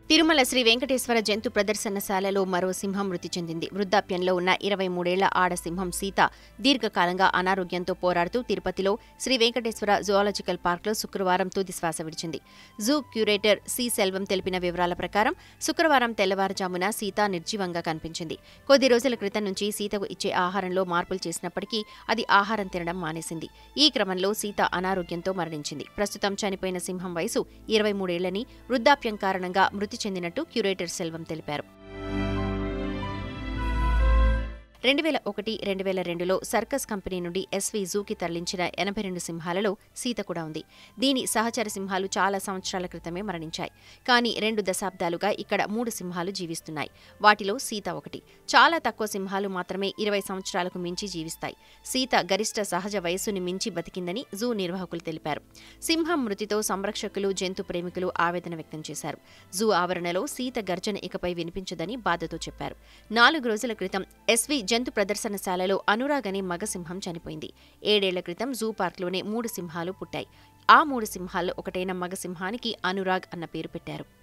తిరుమల శ్రీ వెంకటేశ్వర జంతు ప్రదర్శనశాలలో మరో సింహం మృతి చెందింది వృద్ధాప్యంలో ఉన్న ఇరవై మూడేళ్ల ఆడ సింహం సీత దీర్ఘకాలంగా అనారోగ్యంతో పోరాడుతూ తిరుపతిలో శ్రీ వెంకటేశ్వర జువాలజికల్ పార్క్లో శుక్రవారం తుది శ్వాస విడిచింది జూ క్యూరేటర్ సి సెల్వం తెలిపిన వివరాల ప్రకారం శుక్రవారం తెల్లవారుజామున సీత నిర్జీవంగా కనిపించింది కొద్ది రోజుల క్రితం నుంచి సీతకు ఇచ్చే ఆహారంలో మార్పులు చేసినప్పటికీ అది ఆహారం తినడం మానేసింది ఈ క్రమంలో సీత అనారోగ్యంతో మరణించింది ప్రస్తుతం చనిపోయిన సింహం వయసు ఇరవై మూడేళ్లని వృద్ధాప్యం కారణంగా మృతి చెందినట్టు క్యూరేటర్ సెల్వం తెలిపారు రెండు వేల ఒకటి రెండు వేల రెండులో సర్కస్ కంపెనీ నుండి ఎస్వీ జూకి తరలించిన ఎనభై రెండు సింహాలలో సీత కూడా ఉంది దీని సహచర సింహాలు చాలా సంవత్సరాల క్రితమే మరణించాయి కానీ రెండు దశాబ్దాలుగా ఇక్కడ మూడు సింహాలు జీవిస్తున్నాయి వాటిలో సీత ఒకటి చాలా తక్కువ సింహాలు మాత్రమే ఇరవై సంవత్సరాలకు మించి జీవిస్తాయి సీత గరిష్ట సహజ వయస్సుని మించి బతికిందని జూ నిర్వాహకులు తెలిపారు సింహం మృతితో సంరక్షకులు జంతు ప్రేమికులు ఆవేదన వ్యక్తం చేశారు జూ ఆవరణలో సీత గర్జన ఇకపై వినిపించదని బాధతో చెప్పారు నాలుగు రోజుల క్రితం ఎస్వీ జంతు ప్రదర్శనశాలలో అనురాగ్ అనే మగ సింహం చనిపోయింది ఏడేళ్ల క్రితం జూ పార్క్లోనే మూడు సింహాలు పుట్టాయి ఆ మూడు సింహాల్లో ఒకటైన మగ సింహానికి అనురాగ్ అన్న పేరు పెట్టారు